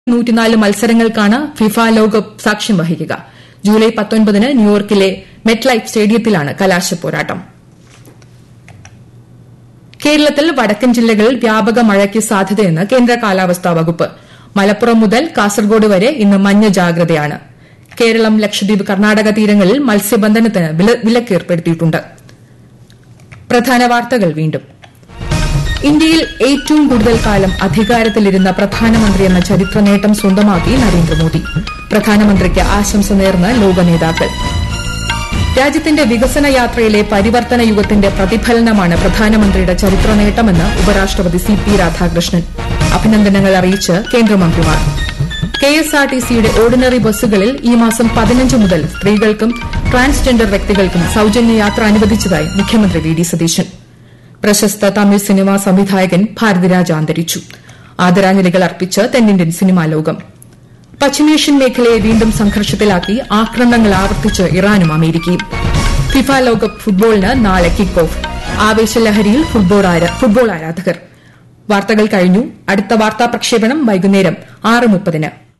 നൂറ്റിനാല് മത്സരങ്ങൾക്കാണ് ഫിഫ ലോകകപ്പ് സാക്ഷ്യം വഹിക്കുക ജൂലൈ പത്തൊൻപതിന് ന്യൂയോർക്കിലെ മെറ്റ്ലൈഫ് സ്റ്റേഡിയത്തിലാണ് കലാശപ്പോരാട്ടം കേരളത്തിൽ വടക്കൻ ജില്ലകളിൽ വ്യാപക മഴയ്ക്ക് സാധ്യതയെന്ന് കേന്ദ്ര കാലാവസ്ഥാ വകുപ്പ് മലപ്പുറം മുതൽ കാസർഗോഡ് വരെ ഇന്ന് മഞ്ഞ ജാഗ്രതയാണ് കേരളം ലക്ഷദ്വീപ് കർണാടക തീരങ്ങളിൽ മത്സ്യബന്ധനത്തിന് വിലക്കേർപ്പെടുത്തിയിട്ടുണ്ട് പ്രധാന വാർത്തകൾ വീണ്ടും ഇന്ത്യയിൽ ഏറ്റവും കൂടുതൽ കാലം അധികാരത്തിലിരുന്ന പ്രധാനമന്ത്രി എന്ന ചരിത്ര നേട്ടം സ്വന്തമാക്കി നരേന്ദ്രമോദി പ്രധാനമന്ത്രിക്ക് ആശംസ നേർന്ന് ലോക നേതാക്കൾ രാജ്യത്തിന്റെ വികസന യാത്രയിലെ പരിവർത്തന യുഗത്തിന്റെ പ്രതിഫലനമാണ് പ്രധാനമന്ത്രിയുടെ ചരിത്ര നേട്ടമെന്ന് ഉപരാഷ്ട്രപതി സി പി രാധാകൃഷ്ണൻ അഭിനന്ദനങ്ങൾ അറിയിച്ച് കേന്ദ്രമന്ത്രിമാർ കെഎസ്ആർടിസിയുടെ ഓർഡിനറി ബസ്സുകളിൽ ഈ മാസം പതിനഞ്ച് മുതൽ സ്ത്രീകൾക്കും ട്രാൻസ്ജെൻഡർ വ്യക്തികൾക്കും സൌജന്യ യാത്ര അനുവദിച്ചതായി മുഖ്യമന്ത്രി വി ഡി സതീശൻ പ്രശസ്ത തമിഴ് സിനിമാ സംവിധായകൻ ഭാരതിരാജ അന്തരിച്ചു ആദരാഞ്ജലികൾ അർപ്പിച്ച് തെന്നിന്ത്യൻ സിനിമാ ലോകം പശ്ചിമേഷ്യൻ മേഖലയെ വീണ്ടും സംഘർഷത്തിലാക്കി ആക്രമണങ്ങൾ ആവർത്തിച്ച് ഇറാനും അമേരിക്കയും ഫിഫ ലോകകപ്പ് ഫുട്ബോളിന് നാളെ കിക്ക് ഓഫ് ആവേശലഹരിയിൽ ഫുട്ബോൾ ആരാധകർ വാർത്തകൾ കഴിഞ്ഞു അടുത്ത വാർത്താ പ്രക്ഷേപണം വൈകുന്നേരം ആറ് മുപ്പതിന്